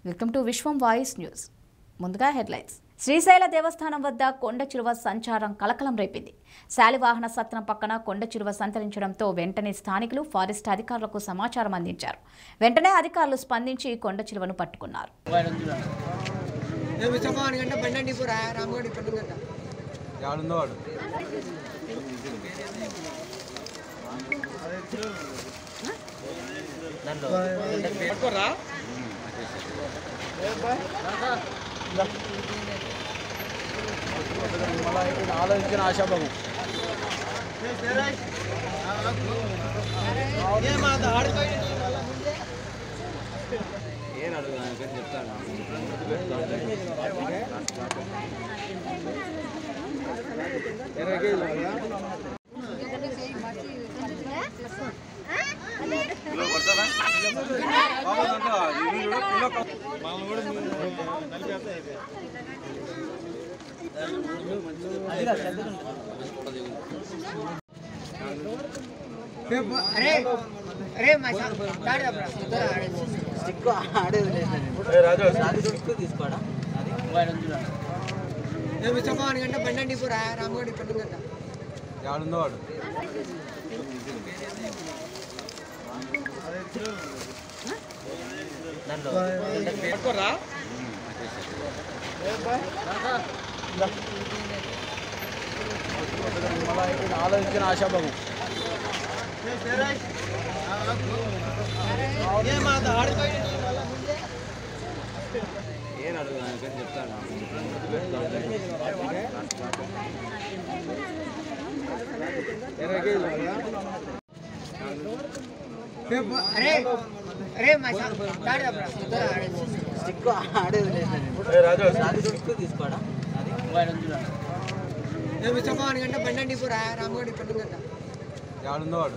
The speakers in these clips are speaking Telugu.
Welcome to Vishwam voice news ముందుగా హెడ్లైన్స్ శ్రీశైల దేవస్థానం వద్ద కొండ చిలువ సంచారం కలకలం రేపింది శాలివాహన సత్రం పక్కన కొండ చిలువ సంతరించడంతో వెంటనే స్థానికులు ఫారెస్ట్ అధికారులకు సమాచారం అందించారు వెంటనే అధికారులు స్పందించి కొండ చిలువను పట్టుకున్నారు మేము ఇష్టం గంట బండి పూరా రామగడి పండు గంట యాడుందో వాడు ఆలోచించిన ఆశాభంగం ఏం అడుగు దానికని చెప్తాను ఇరవై కేజీలు అరే అరే మా దాడి స్టిక్ ఆడేది తీసుకోడా మేము ఇష్టం గంట బండి పూరా రామగడి పండు గంట యాడుందో వాడు ఆలోచించిన ఆశాభంగం ఏం అడుగు దానికని చెప్తాను ఇరవై కేజీలు అరే అరే మా దాడి స్టిక్ ఆడేది తీసుకోడా మేము ఇష్టం గంట బండి పూరా రామగడి పండు గంట యాడుందో వాడు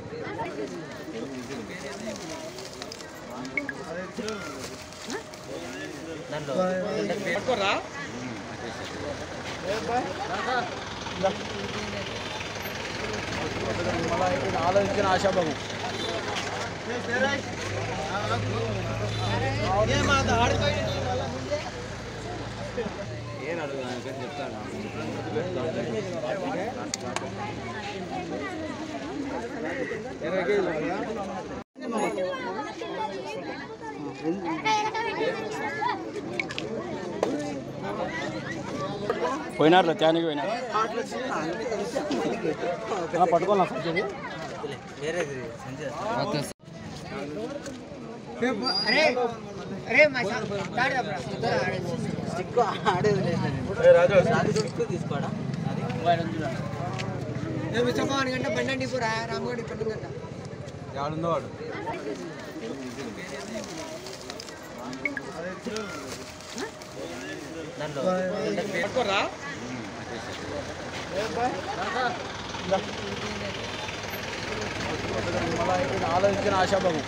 ఆలోచించిన ఆశాభంగం ఏం అడుగు దానికని చెప్తాను ఇరవై కేజీలు పోయినారు త్యానికి పోయినారు పట్టుకోవాలి అరే అరే మా దాడి స్టిక్ ఆడేది తీసుకోడా మేము ఇష్టం గంట బండి పూరా రామగడి పండు గంట యాడుందో వాడు ఆలోచించిన ఆశాభంగం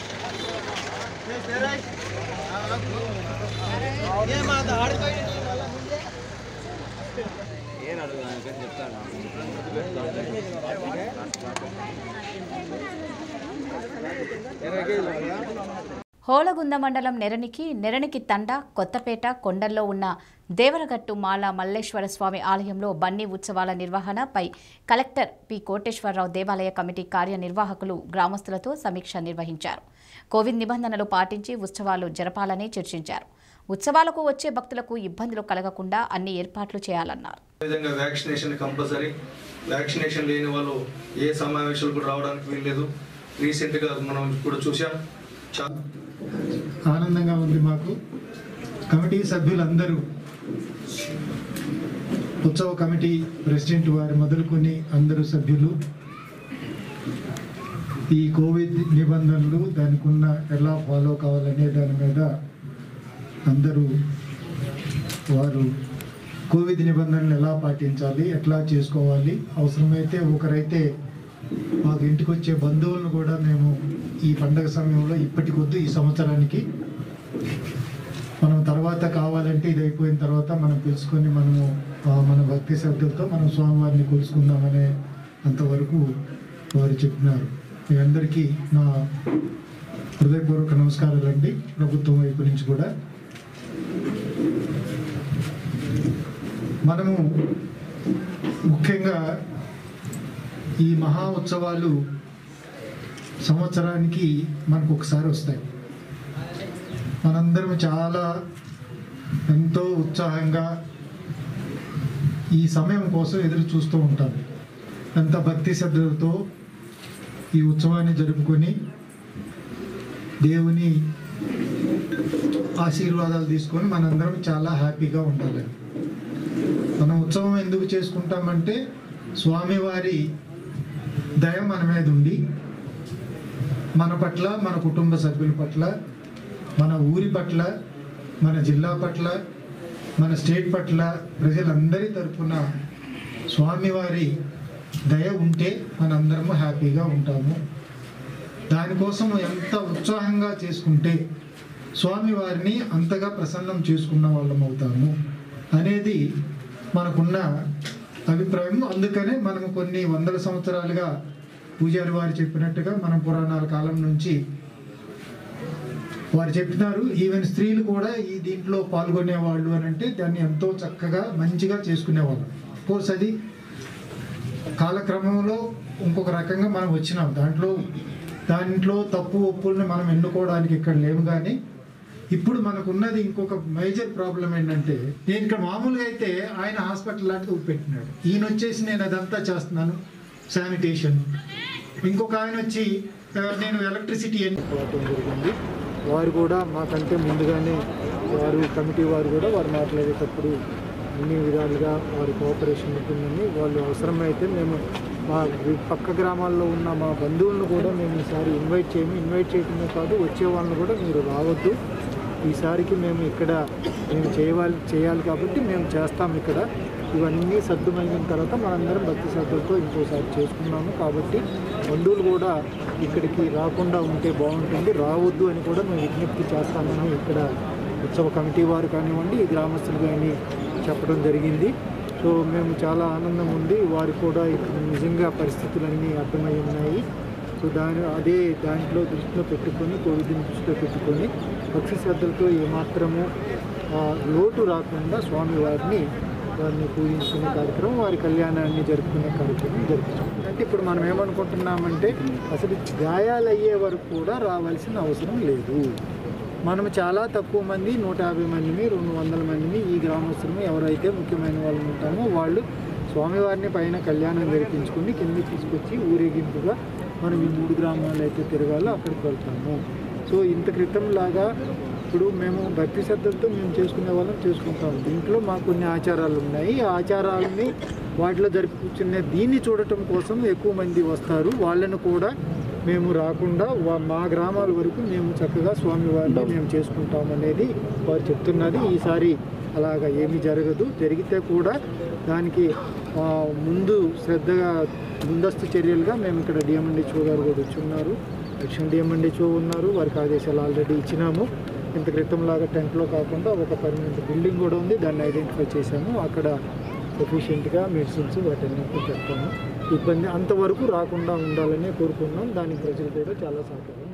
ఏం అడుగు దానికని చెప్తాను ఇరవై కేజీలు హోళగుంద మండలం నెరనికి నెరనికి తండ కొత్తపేట కొండల్లో ఉన్న దేవరగట్టు మాల మల్లేశ్వర స్వామి ఆలయంలో బన్నీ ఉత్సవాల నిర్వహణపై కలెక్టర్ పి కోటేశ్వరరావు దేవాలయ కమిటీ కార్యనిర్వాహకులు గ్రామస్తులతో సమీక్ష నిర్వహించారు కోవిడ్ నిబంధనలు పాటించి ఉత్సవాలు జరపాలని చర్చించారు ఉత్సవాలకు వచ్చే భక్తులకు ఇబ్బందులు కలగకుండా అన్ని ఏర్పాట్లు చేయాలన్నారు విధంగా వ్యాక్సినేషన్ కంపల్సరీ వ్యాక్సినేషన్ లేని వాళ్ళు ఏ సమావేశాలు కూడా రావడానికి వీల్లేదు రీసెంట్గా మనం కూడా చూసాం చా ఆనందంగా ఉంది మాకు కమిటీ సభ్యులందరూ ఉత్సవ కమిటీ ప్రెసిడెంట్ వారు మొదలుకొని అందరూ సభ్యులు ఈ కోవిడ్ నిబంధనలు దానికి ఉన్న ఎలా ఫాలో కావాలనే దాని మీద అందరూ వారు కోవిడ్ నిబంధనలు ఎలా పాటించాలి ఎట్లా చేసుకోవాలి అవసరమైతే ఒకరైతే మాకు ఇంటికి వచ్చే బంధువులను కూడా మేము ఈ పండగ సమయంలో ఇప్పటికొద్దు ఈ సంవత్సరానికి మనం తర్వాత కావాలంటే ఇది అయిపోయిన తర్వాత మనం తెలుసుకొని మనము ఆ, మన భక్తి శ్రద్ధలతో మనం స్వామివారిని కొలుసుకుందామనే అంతవరకు వారు చెప్పినారు మీ అందరికీ నా హృదయపూర్వక నమస్కారాలండి ప్రభుత్వం వైపు నుంచి కూడా మనము ముఖ్యంగా ఈ మహా ఉత్సవాలు సంవత్సరానికి మనకు ఒకసారి వస్తాయి మనందరం చాలా ఎంతో ఉత్సాహంగా ఈ సమయం కోసం ఎదురు చూస్తూ ఉంటాం ఎంత భక్తి శ్రద్ధలతో ఈ ఉత్సవాన్ని జరుపుకొని దేవుని ఆశీర్వాదాలు తీసుకొని మనందరం చాలా హ్యాపీగా ఉండాలి మనం ఉత్సవం ఎందుకు చేసుకుంటామంటే స్వామివారి దయ మన మీద ఉండి మన పట్ల మన కుటుంబ సభ్యుల పట్ల మన ఊరి పట్ల మన జిల్లా పట్ల మన స్టేట్ పట్ల ప్రజలందరి తరఫున స్వామివారి దయ ఉంటే మనందరము హ్యాపీగా ఉంటాము దానికోసం ఎంత ఉత్సాహంగా చేసుకుంటే స్వామివారిని అంతగా ప్రసన్నం చేసుకున్న వాళ్ళం అవుతాము అనేది మనకున్న అభిప్రాయం అందుకనే మనము కొన్ని వందల సంవత్సరాలుగా పూజారి వారు చెప్పినట్టుగా మనం పురాణాల కాలం నుంచి వారు చెప్తున్నారు ఈవెన్ స్త్రీలు కూడా ఈ దీంట్లో పాల్గొనేవాళ్ళు అని అంటే దాన్ని ఎంతో చక్కగా మంచిగా చేసుకునేవాళ్ళు కోర్స్ అది కాలక్రమంలో ఇంకొక రకంగా మనం వచ్చినాం దాంట్లో దాంట్లో తప్పు ఒప్పుల్ని మనం ఎన్నుకోవడానికి ఇక్కడ లేవు కానీ ఇప్పుడు మనకున్నది ఇంకొక మేజర్ ప్రాబ్లం ఏంటంటే నేను ఇక్కడ మామూలుగా అయితే ఆయన హాస్పిటల్ లాంటిది ఒకటి పెట్టినాడు ఈయన వచ్చేసి నేను అదంతా చేస్తున్నాను శానిటేషన్ ఇంకొక ఆయన వచ్చి "ఆ, నేను ఎలక్ట్రిసిటీ అని పోవటం జరిగింది వారు కూడా మాకంటే ముందుగానే వారు కమిటీ వారు కూడా వారు మాట్లాడేటప్పుడు అన్ని విధాలుగా వారి కోఆపరేషన్ ఉంటుందని వాళ్ళు అవసరమైతే మేము మా వి- పక్క గ్రామాల్లో ఉన్న మా బంధువులను కూడా మేము ఈసారి ఇన్వైట్ చేయము ఇన్వైట్ చేయడమే కాదు వచ్చే వాళ్ళని కూడా మీరు రావద్దు ఈసారికి మేము ఇక్కడ మేము చేయాలి చేయాలి కాబట్టి మేము చేస్తాం ఇక్కడ ఇవన్నీ సర్దుమైన తర్వాత మనందరం భక్తి శ్రద్ధలతో ఇంకోసారి చేసుకున్నాము కాబట్టి బంధువులు కూడా ఇక్కడికి రాకుండా ఉంటే బాగుంటుంది రావద్దు అని కూడా మేము విజ్ఞప్తి చేస్తామని ఇక్కడ ఉత్సవ కమిటీ వారు కానివ్వండి ఈ గ్రామస్తులు కానీ చెప్పడం జరిగింది సో మేము చాలా ఆనందం ఉంది వారికి కూడా ఇక్కడ నిజంగా పరిస్థితులన్నీ అర్థమై ఉన్నాయి సో దాని అదే దాంట్లో దృష్టిలో పెట్టుకొని కోవిడ్ని దృష్టిలో పెట్టుకొని భక్తి శ్రద్ధలతో ఏమాత్రము ఆ, లోటు రాకుండా స్వామివారిని వారిని పూజించుకునే కార్యక్రమం వారి కళ్యాణాన్ని జరుపుకునే కార్యక్రమం జరుపుకుంటాం అంటే ఇప్పుడు మనం ఏమనుకుంటున్నామంటే అసలు గాయాలు అయ్యే వరకు కూడా రావాల్సిన అవసరం లేదు మనం చాలా తక్కువ మంది నూట యాభై మందిని రెండు వందల మందిని ఈ గ్రామస్తులము ఎవరైతే ముఖ్యమైన వాళ్ళు ఉంటామో వాళ్ళు స్వామివారిని పైన కళ్యాణం జరిపించుకుని కిందకి తీసుకొచ్చి ఊరేగింపుగా మనం ఈ మూడు గ్రామాలు అయితే తిరగాలో అక్కడికి వెళ్తాము సో ఇంత క్రితం లాగా ఇప్పుడు మేము భక్తి శ్రద్ధలతో మేము చేసుకునే వాళ్ళం చేసుకుంటాం దీంట్లో మాకు కొన్ని ఆచారాలు ఉన్నాయి ఆ ఆచారాలని వాటిలో జరిపి కూర్చునే దీన్ని చూడటం కోసం ఎక్కువ మంది వస్తారు వాళ్ళను కూడా మేము రాకుండా వా- మా గ్రామాల వరకు మేము చక్కగా స్వామివారిని మేము చేసుకుంటాం అనేది వారు చెప్తున్నది ఈసారి అలాగా ఏమీ జరగదు జరిగితే కూడా దానికి ఆ, ముందు శ్రద్ధగా ముందస్తు చర్యలుగా మేము ఇక్కడ డిఎంఎండిచో గారు కూడా వచ్చి ఉన్నారు దక్షిణ డిఎంఎండిచో ఉన్నారు వారికి ఆదేశాలు ఆల్రెడీ ఇచ్చినాము ఇంత క్రితం లాగా టెంట్లో కాకుండా ఒక పర్మనెంట్ బిల్డింగ్ కూడా ఉంది దాన్ని ఐడెంటిఫై చేశాము అక్కడ ఎఫిషియెంట్గా మెడిసిన్స్ వాటన్నిటిని పెడతాము ఇబ్బంది అంతవరకు రాకుండా ఉండాలనే కోరుకున్నాం దానికి ప్రజలు కూడా చాలా సహకారం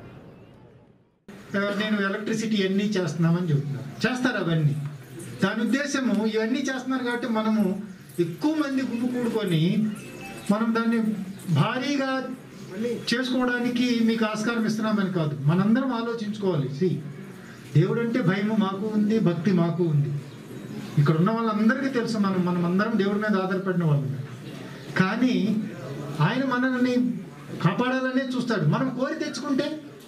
అందిస్తారు నేను ఎలక్ట్రిసిటీ అన్నీ చేస్తున్నామని చెప్తున్నారు చేస్తారు అవన్నీ దాని ఉద్దేశము ఇవన్నీ చేస్తున్నారు కాబట్టి మనము ఎక్కువ మంది గుంపు కూడుకొని మనం దాన్ని భారీగా చేసుకోవడానికి మీకు ఆస్కారం ఇస్తున్నామని కాదు మనందరం ఆలోచించుకోవాలి సి దేవుడు అంటే భయము మాకు ఉంది భక్తి మాకు ఉంది ఇక్కడ ఉన్న వాళ్ళందరికీ తెలుసు మనం మనం అందరం దేవుడి మీద ఆధారపడిన వాళ్ళమే కానీ ఆయన మనల్ని కాపాడాలనే చూస్తాడు మనం కోరి తెచ్చుకుంటే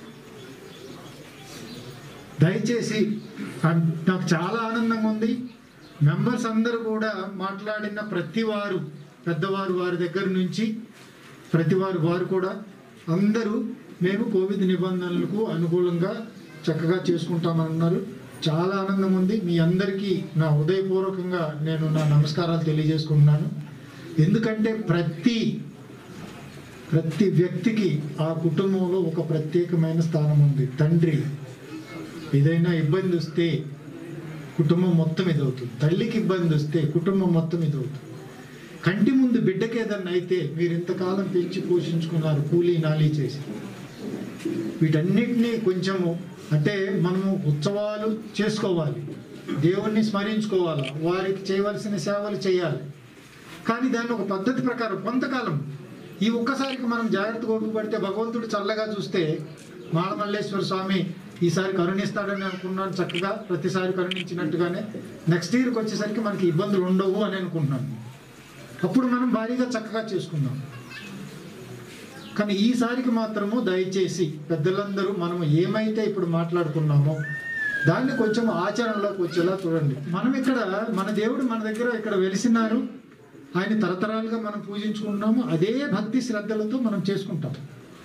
దయచేసి అన్- నాకు చాలా ఆనందంగా ఉంది మెంబర్స్ అందరూ కూడా మాట్లాడిన ప్రతి వారు పెద్దవారు వారి దగ్గర నుంచి ప్రతి వారు వారు కూడా అందరూ మేము కోవిడ్ నిబంధనలకు అనుకూలంగా చక్కగా చేసుకుంటామన్నారు చాలా ఆనందం ఉంది మీ అందరికీ నా హృదయపూర్వకంగా నేను నా నమస్కారాలు తెలియజేసుకుంటున్నాను ఎందుకంటే ప్రతి ప్రతి వ్యక్తికి ఆ కుటుంబంలో ఒక ప్రత్యేకమైన స్థానం ఉంది తండ్రి ఏదైనా ఇబ్బంది వస్తే కుటుంబం మొత్తం ఇదవుతుంది తల్లికి ఇబ్బంది వస్తే కుటుంబం మొత్తం ఇదవుతుంది కంటి ముందు బిడ్డకి ఏదన్నా అయితే మీరు ఇంతకాలం పెంచి పోషించుకున్నారు కూలీ నాలీ చేసి వీటన్నిటినీ కొంచెము అంటే మనము ఉత్సవాలు చేసుకోవాలి దేవుణ్ణి స్మరించుకోవాలి వారికి చేయవలసిన సేవలు చేయాలి కానీ దాన్ని ఒక పద్ధతి ప్రకారం కొంతకాలం ఈ ఒక్కసారికి మనం జాగ్రత్తగా ఓపికపడితే భగవంతుడు చల్లగా చూస్తే మాళమల్లేశ్వర స్వామి ఈసారి కరుణిస్తాడని అనుకున్నాను చక్కగా ప్రతిసారి కరుణించినట్టుగానే నెక్స్ట్ ఇయర్కి వచ్చేసరికి మనకి ఇబ్బందులు ఉండవు అని అనుకుంటున్నాను అప్పుడు మనం భారీగా చక్కగా చేసుకుందాం కానీ ఈసారికి మాత్రము దయచేసి పెద్దలందరూ మనం ఏమైతే ఇప్పుడు మాట్లాడుకున్నామో దాన్ని కొంచెం ఆచరణలోకి వచ్చేలా చూడండి మనం ఇక్కడ మన దేవుడు మన దగ్గర ఇక్కడ వెలిసినారు ఆయన తరతరాలుగా మనం పూజించుకుంటున్నాము అదే భక్తి శ్రద్ధలతో మనం చేసుకుంటాం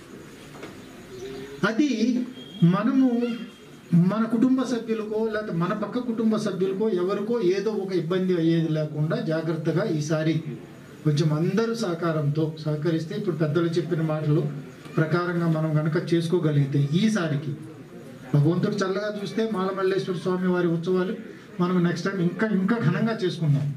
అది మనము మన కుటుంబ సభ్యులకో లేకపోతే మన పక్క కుటుంబ సభ్యులకో ఎవరికో ఏదో ఒక ఇబ్బంది అయ్యేది లేకుండా జాగ్రత్తగా ఈసారి కొంచెం అందరూ సహకారంతో సహకరిస్తే ఇప్పుడు పెద్దలు చెప్పిన మాటలు ప్రకారంగా మనం కనుక చేసుకోగలిగితే ఈసారికి భగవంతుడు చల్లగా చూస్తే మాలమల్లేశ్వర స్వామి వారి ఉత్సవాలు మనం నెక్స్ట్ టైం ఇంకా ఇంకా ఘనంగా చేసుకుందాం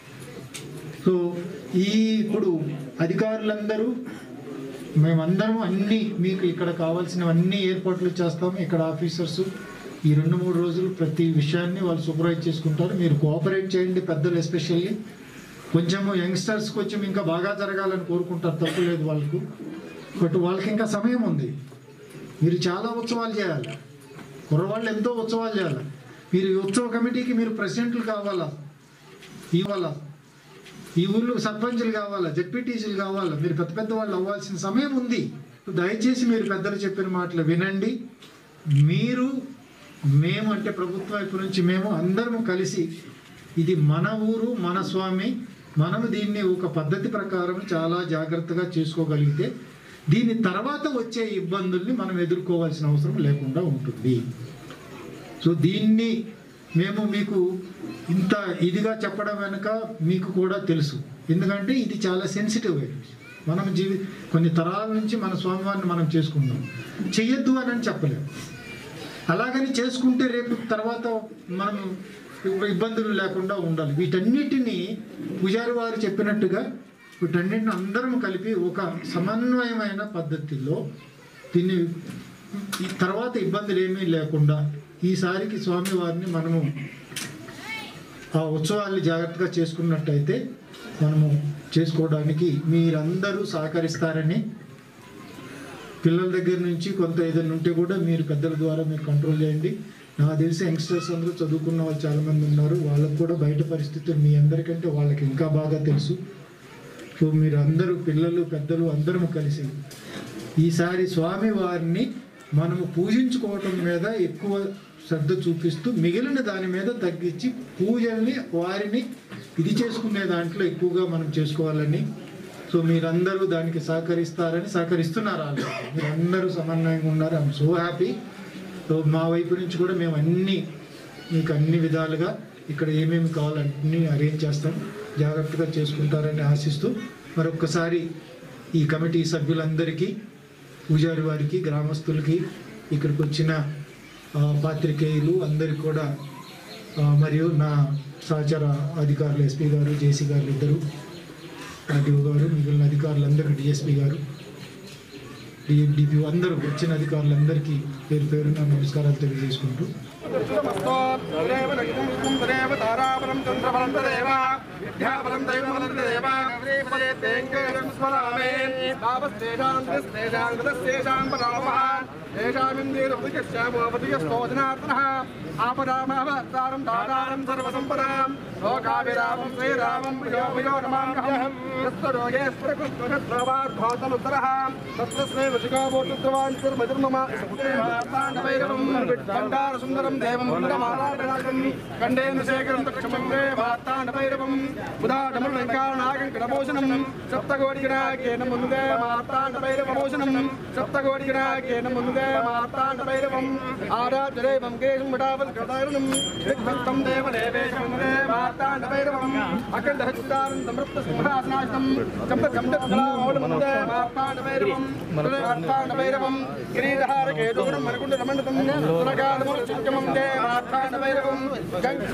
సో ఈ ఇప్పుడు అధికారులందరూ మేమందరం అన్ని మీకు ఇక్కడ కావాల్సినవన్నీ ఏర్పాట్లు చేస్తాము ఇక్కడ ఆఫీసర్స్ ఈ రెండు మూడు రోజులు ప్రతి విషయాన్ని వాళ్ళు సూపర్వైజ్ చేసుకుంటారు మీరు కోఆపరేట్ చేయండి పెద్దలు ఎస్పెషల్లీ కొంచెము యంగ్స్టర్స్ కొంచెం ఇంకా బాగా జరగాలని కోరుకుంటారు తప్పు లేదు వాళ్ళకు బట్ వాళ్ళకి ఇంకా సమయం ఉంది మీరు చాలా ఉత్సవాలు చేయాలి కుర్రవాళ్ళు ఎంతో ఉత్సవాలు చేయాలి మీరు ఈ ఉత్సవ కమిటీకి మీరు ప్రెసిడెంట్లు కావాలా ఇవ్వాలా ఈ ఊళ్ళో సర్పంచులు కావాలా జడ్పీటీసీలు కావాలా మీరు పెద్ద పెద్ద వాళ్ళు అవ్వాల్సిన సమయం ఉంది దయచేసి మీరు పెద్దలు చెప్పిన మాటలు వినండి మీరు మేము అంటే ప్రభుత్వం వైపు నుంచి మేము అందరము కలిసి ఇది మన ఊరు మన స్వామి మనము దీన్ని ఒక పద్ధతి ప్రకారం చాలా జాగ్రత్తగా చేసుకోగలిగితే దీని తర్వాత వచ్చే ఇబ్బందుల్ని మనం ఎదుర్కోవాల్సిన అవసరం లేకుండా ఉంటుంది సో దీన్ని మేము మీకు ఇంత ఇదిగా చెప్పడం వెనుక మీకు కూడా తెలుసు ఎందుకంటే ఇది చాలా సెన్సిటివ్ మనం జీవి కొన్ని తరాల నుంచి మన స్వామివారిని మనం చేసుకుందాం చెయ్యొద్దు అని అని చెప్పలేము అలాగని చేసుకుంటే రేపు తర్వాత మనం ఇబ్బందులు లేకుండా ఉండాలి వీటన్నిటినీ పూజారి వారు చెప్పినట్టుగా వీటన్నిటిని అందరం కలిపి ఒక సమన్వయమైన పద్ధతిలో దీన్ని ఈ తర్వాత ఇబ్బందులు ఏమీ లేకుండా ఈసారికి స్వామివారిని మనము ఆ ఉత్సవాల్ని జాగ్రత్తగా చేసుకున్నట్టయితే మనము చేసుకోవడానికి మీరందరూ సహకరిస్తారని పిల్లల దగ్గర నుంచి కొంత ఏదైనా ఉంటే కూడా మీరు పెద్దల ద్వారా మీరు కంట్రోల్ చేయండి నాకు తెలిసి యంగ్స్టర్స్ అందరూ చదువుకున్న వాళ్ళు చాలామంది ఉన్నారు వాళ్ళకు కూడా బయట పరిస్థితులు మీ అందరికంటే వాళ్ళకి ఇంకా బాగా తెలుసు సో మీరు అందరూ పిల్లలు పెద్దలు అందరము కలిసి ఈసారి స్వామి వారిని మనము పూజించుకోవటం మీద ఎక్కువ శ్రద్ధ చూపిస్తూ మిగిలిన దాని మీద తగ్గించి పూజల్ని వారిని ఇది చేసుకునే దాంట్లో ఎక్కువగా మనం చేసుకోవాలని సో మీరందరూ దానికి సహకరిస్తారని సహకరిస్తున్నారు ఆల్రెడీ మీరందరూ సమన్వయంగా ఉన్నారు ఐఎమ్ సో హ్యాపీ సో మా వైపు నుంచి కూడా మేము అన్ని మీకు అన్ని విధాలుగా ఇక్కడ ఏమేమి కావాలన్నీ అరేంజ్ చేస్తాం జాగ్రత్తగా చేసుకుంటారని ఆశిస్తూ మరొక్కసారి ఈ కమిటీ సభ్యులందరికీ పూజారి వారికి గ్రామస్తులకి ఇక్కడికి వచ్చిన ఆ, పాత్రికేయులు అందరికి కూడా ఆ, మరియు నా సహచర అధికారులు ఎస్పీ గారు జేసీ గారు ఇద్దరు ఆర్టీఓ గారు మిగిలిన అధికారులందరికీ డిఎస్పీ గారు డిఎండిపి అందరూ వచ్చిన అధికారులందరికీ పేరు పేరున నమస్కారాలు తెలియజేసుకుంటూ తదేవ లక్ష్మీం తదేవ తారాబలం చంద్రబలం తదేవ విద్యాబలం దైవబలం తదేవ శ్రీపదే తేంకేరం స్మరామే తాపస్తేషాం త్రిస్తేషాం గతస్తేషాం పరామః తేషామిందేరవతికశ్చామోపతికస్తోజనార్థనः ఆపదామహతారం దాతారం సర్వసంపదాం లోకాభిరామం శ్రీరామం ప్రియో ప్రియో నమామ్యహం యస్వరోగే స్ప్రకృష్ణోవాద్భాతముత్తరः తత్రస్మై వశికామోటుద్రవాన్ కుర్మజర్మమ భైరవం భండారసుందరం దేవం ముండమాలాటనాగం కండేంద్రశేఖరం దక్షమం రే మార్తాండభైరవం ఉదాడమృంకానాగం కడభూషణం సప్తకోటిగణాకేన ముందే మార్తాండభైరవభూషణం సప్తకోటిగణాకేన ముందే మార్తాండభైరవం ఆరాధ్యదేవం కేశం విడావల్ కృతారుణం విధ్వంతం దేవదేవేశం రే మార్తాండభైరవం అఖండహస్తారం సమృప్త సింహాసనాశనం చంప చంప ముందే మార్తాండభైరవం మార్తాండభైరవం గిరీరహార కేతూరం మనకుండ రమణతం సురగాలముల చుక్కమం దే మార్తాండభైరవం గంగ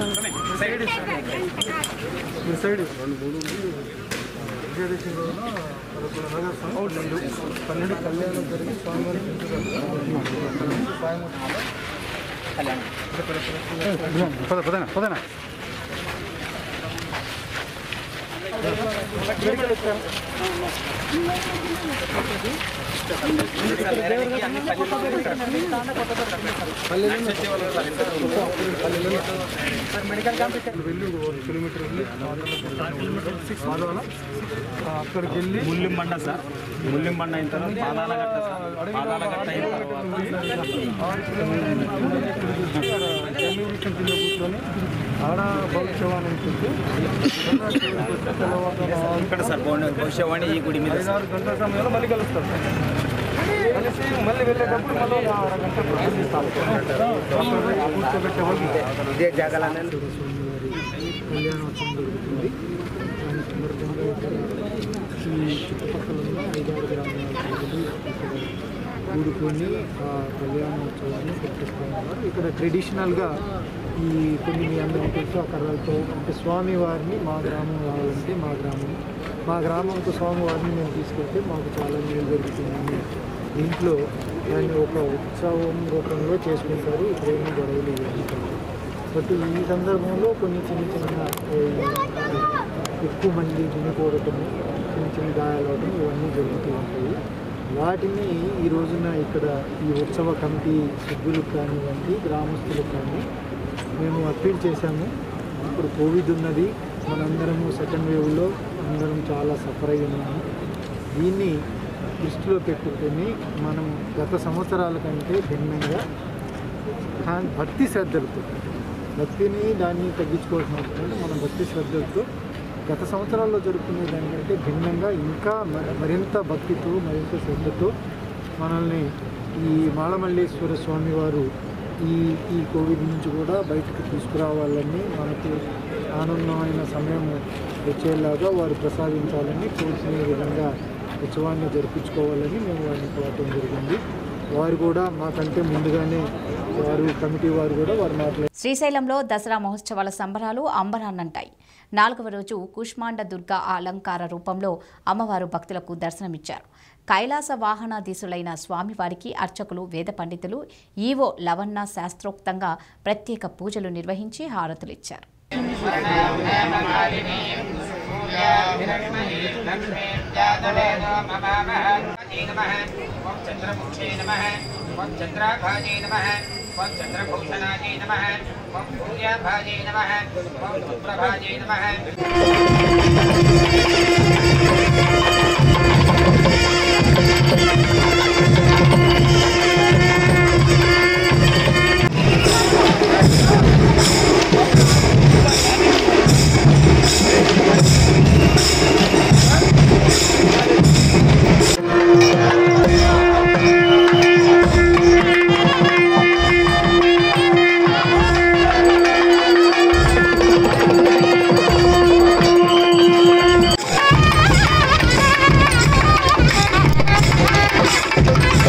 పన్నెండు కళ్యాణం జరిగి స్వామివారి అక్కడికి వెళ్ళి ముల్లింబండ సార్ ముల్లింబండ అయిన తర్వాత పాదాల గట్ట సార్ పాదాల గట్ట అయిన కూర్చొని ఆడ భవిష్యవాణి ఉంటుంది ఇక్కడ సార్ భువన- భవిష్యవాణి ఈ గుడి మీద సార్. ఐదారు గంటల సమయంలో మళ్ళీ కలుస్తారు కలిసి మళ్ళీ వెళ్ళేటప్పుడు మళ్ళీ ఒక అరగంట ప్రయాణిస్తాం. కూర్చోబెట్టే వాళ్ళు ఇదే జాగాలనే కళ్యాణోత్సవం జరుగుతుంది దాని సందర్భంగా ఇక్కడ ఈ చుట్టుపక్కల ఉన్న ఐదారు గ్రామాల ప్రజలు ఇక్కడ కూడుకొని ఆ కళ్యాణోత్సవాన్ని పెట్టిస్తూ ఉన్నారు ఇక్కడ ట్రెడిషనల్గా ఈ కొన్ని మీ అందరికీ తెలుసు ఆ కర్రలతో అంటే స్వామి వారిని మా గ్రామం రావాలంటే మా గ్రామం మా గ్రామంకు స్వామి వారిని మేము తీసుకెళ్తే మాకు చాలా మేలు జరుగుతుందని దీంట్లో దాన్ని ఒక ఉత్సవం రూపంలో చేసుకుంటారు ఇక్కడేమి గొడవలు ఇవన్నీ కాదు. బట్ ఈ సందర్భంలో కొన్ని చిన్న చిన్న ఏ, ఎక్కువ మంది చనిపోవడము చిన్న చిన్న గాయాలు అవడం ఇవన్నీ జరుగుతూ ఉంటాయి వాటిని ఈ రోజున ఇక్కడ ఈ ఉత్సవ కమిటీ సభ్యులకు కానివ్వండి గ్రామస్తులకు కానీ మేము అప్పీల్ చేశాము ఇప్పుడు కోవిడ్ ఉన్నది మనందరము సెకండ్ వేవ్లో అందరం చాలా సఫర్ అయి ఉన్నాము దీన్ని దృష్టిలో పెట్టుకొని మనం గత సంవత్సరాల కంటే భిన్నంగా కా- భక్తి శ్రద్ధలతో భక్తిని దాన్ని తగ్గించుకోవాల్సిన అవసరం లేదు. మనం భక్తి శ్రద్ధలతో గత సంవత్సరాల్లో జరుపుకునే దానికంటే భిన్నంగా ఇంకా మ- మరింత భక్తితో మరింత శ్రద్ధతో మనల్ని ఈ మాళమల్లేశ్వర స్వామి వారు ఈ ఈ కోవిడ్ నుంచి కూడా బయటకు తీసుకురావాలని మనకు ఆనందమైన సమయం వచ్చేలాగా వారు ప్రసాదించాలని కోరుకునే విధంగా ఉత్సవాన్ని జరిపించుకోవాలని మేము వారిని కోరటం జరిగింది వారు కూడా మాకంటే ముందుగానే వారు కమిటీ వారు కూడా వారు మాట్లాడారు శ్రీశైలంలో దసరా మహోత్సవాల సంబరాలు అంబరాన్నంటాయి నాలుగవ రోజు కుష్మాండ దుర్గా అలంకార రూపంలో అమ్మవారు భక్తులకు దర్శనమిచ్చారు కైలాస వాహనాధీశులైన స్వామివారికి అర్చకులు వేద పండితులు ఈవో లవన్న శాస్త్రోక్తంగా ప్రత్యేక పూజలు నిర్వహించి హారతులిచ్చారు చంద్రముఖే నమ చంద్రాభాజే నమ చంద్రభూషణాజే నమ సూర్యాభాజే నమ శుభ్రభాజే నమ Thank you.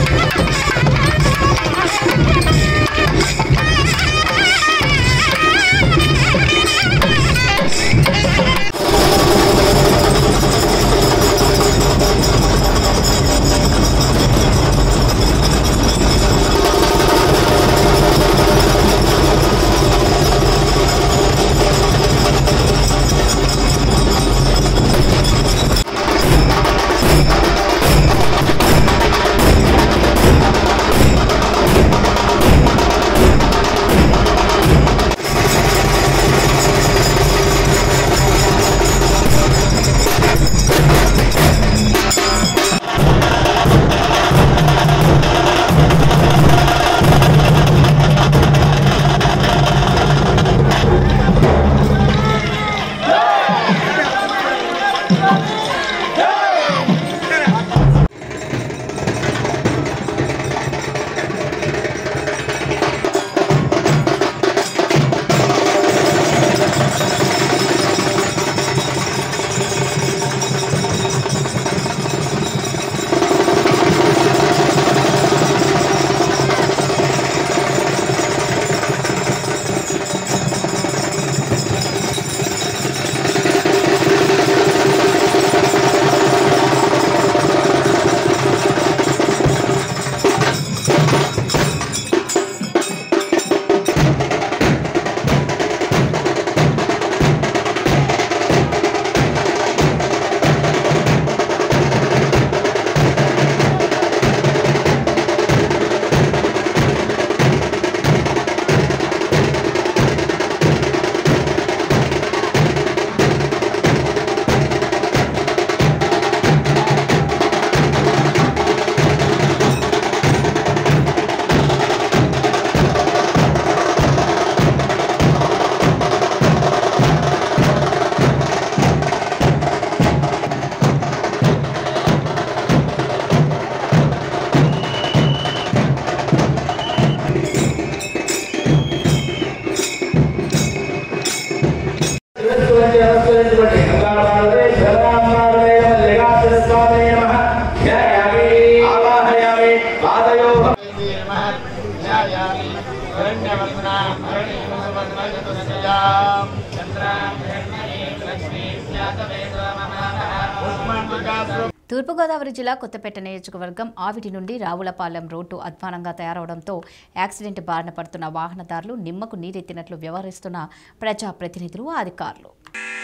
తూర్పుగోదావరి జిల్లా కొత్తపేట నియోజకవర్గం ఆవిడి నుండి రావులపాలెం రోడ్డు అధ్వానంగా తయారవడంతో యాక్సిడెంట్ బారిన పడుతున్న వాహనదారులు నిమ్మకు నీరెత్తినట్లు వ్యవహరిస్తున్న ప్రజాప్రతినిధులు అధికారులు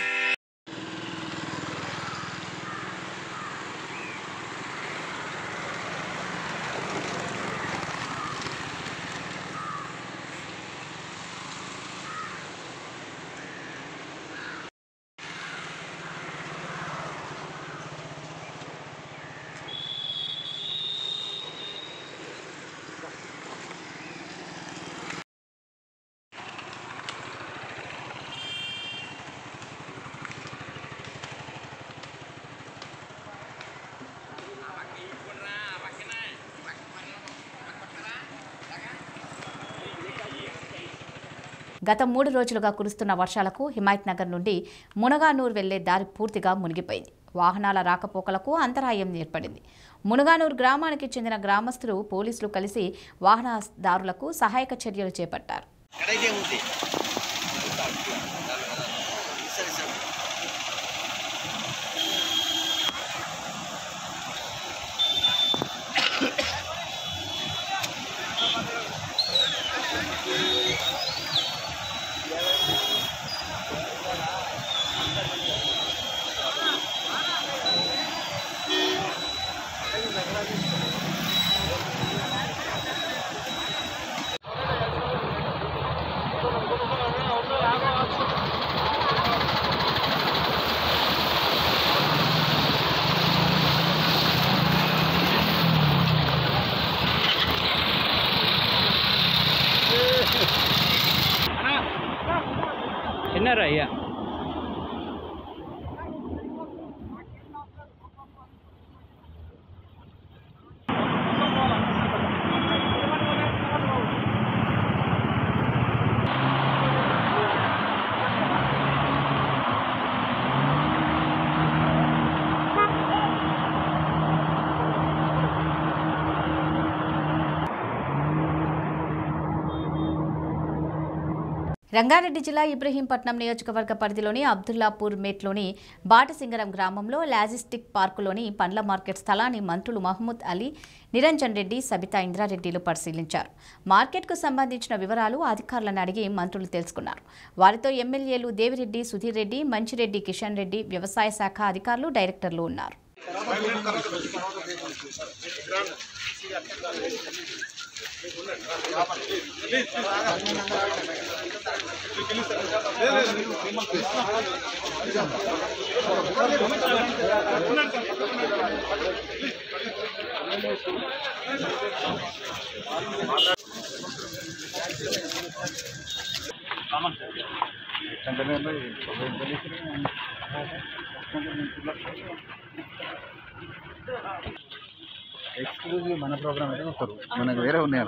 గత మూడు రోజులుగా కురుస్తున్న వర్షాలకు హిమాయత్ నగర్ నుండి మునగానూర్ వెళ్లే దారి పూర్తిగా మునిగిపోయింది వాహనాల రాకపోకలకు అంతరాయం ఏర్పడింది మునగానూర్ గ్రామానికి చెందిన గ్రామస్తులు పోలీసులు కలిసి వాహనదారులకు సహాయక చర్యలు చేపట్టారు చిన్నారా అయ్యా రంగారెడ్డి జిల్లా ఇబ్రహీంపట్నం నియోజకవర్గ పరిధిలోని అబ్దుల్లాపూర్ మేట్లోని బాటసింగరం గ్రామంలో లాజిస్టిక్ పార్కులోని పండ్ల మార్కెట్ స్థలాన్ని మంత్రులు మహమ్మద్ అలీ నిరంజన్ రెడ్డి సబితా ఇంద్రారెడ్డిలు పరిశీలించారు మార్కెట్కు సంబంధించిన వివరాలు అధికారులను అడిగి మంత్రులు తెలుసుకున్నారు వారితో ఎమ్మెల్యేలు దేవిరెడ్డి సుధీర్ రెడ్డి మంచిరెడ్డి కిషన్ రెడ్డి వ్యవసాయ శాఖ అధికారులు డైరెక్టర్లు ఉన్నారు ఎక్స్క్లూజివ్ మన ప్రోగ్రామ్ అయితే వస్తారు మనకు వేరే ఉన్నాయి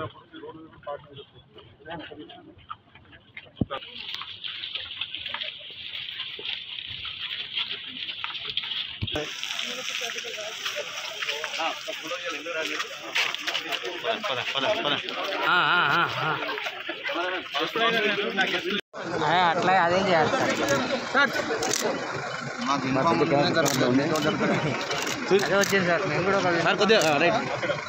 అట్లా అదేం చేయాలి మాకు ఇన్ఫార్మ్ జరుగుతుంది అదే వచ్చింది సార్ మేము కూడా ఒక సార్ కొద్దిగా రైట్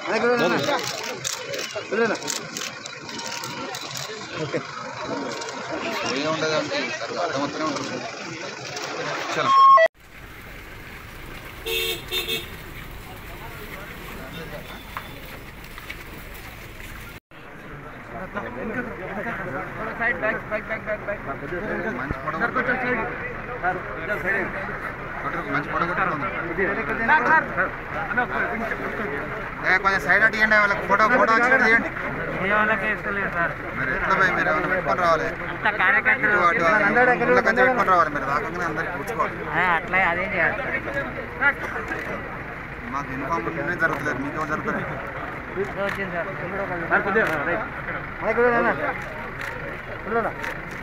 ఏం ఉండదు అంటే అర్థమవుతూనే ఉంటుంది చలో మంచి పొడవు మంచి పొడవు కొంచెం సైడ్ అటు ఇవ్వండి వాళ్ళకి ఫోటో ఫోటో వచ్చినట్టు తీయండి మీరు ఎట్లా పోయి మీరు ఏమైనా పెట్టుకొని రావాలి ఇటు అటు ఇంట్లో కొంచెం పెట్టుకొని రావాలి మీరు రాకుండా అందరికి కూర్చోవాలి అట్లా అదేం చేయాలి మాకు ఇన్ఫార్మ్ ఉంటేనే జరుగుతుంది మీకేమో జరుగుతుంది అదే వచ్చింది సార్ మేము కూడా ఒక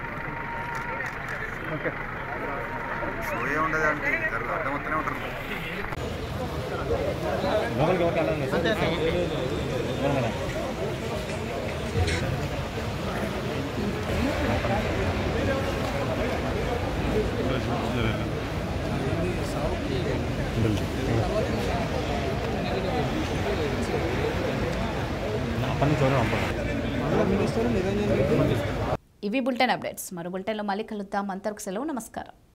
సోయే ఉండదు అంటే జరుగు అర్థమవుతూనే ఉంటుంది ఇవి బులెటిన్ అప్డేట్స్ మరో బులెటిన్లో మళ్ళీ కలుద్దాం అంతవరకు సెలవు నమస్కారం